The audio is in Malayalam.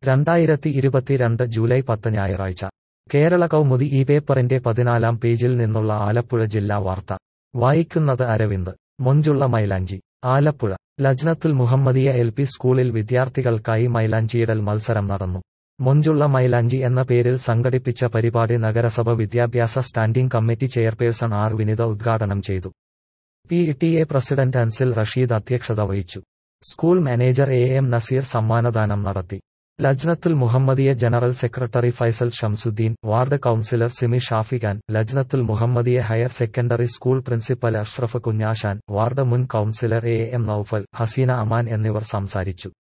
രണ്ടായിരത്തി ഇരുപത്തിരണ്ട് ജൂലൈ പത്ത് ഞായറാഴ്ച കേരള കൗമുദി ഈ പേപ്പറിന്റെ പതിനാലാം പേജിൽ നിന്നുള്ള ആലപ്പുഴ ജില്ലാ വാർത്ത വായിക്കുന്നത് അരവിന്ദ് മൊഞ്ചുള്ള മൈലാഞ്ചി ആലപ്പുഴ ലജ്നത്തുൽ മുഹമ്മദിയ എൽ പി സ്കൂളിൽ വിദ്യാർത്ഥികൾക്കായി മൈലാഞ്ചിയിടൽ മത്സരം നടന്നു മൊഞ്ചുള്ള മൈലാഞ്ചി എന്ന പേരിൽ സംഘടിപ്പിച്ച പരിപാടി നഗരസഭ വിദ്യാഭ്യാസ standing committee chairperson R Vinitha ഉദ്ഘാടനം ചെയ്തു P T A president Ansil Rasheed അധ്യക്ഷത വഹിച്ചു school manager A M Nazeer സമ്മാനദാനം നടത്തി Lajnathul Muhammadiya general secretary Faisal Shamsuddin ward councillor Simi Shafikhan Lajnathul Muhammadiya higher secondary school principal Ashraf Kunjashan ward മുൻ councillor A M Naufal Haseena Aman എന്നിവർ സംസാരിച്ചു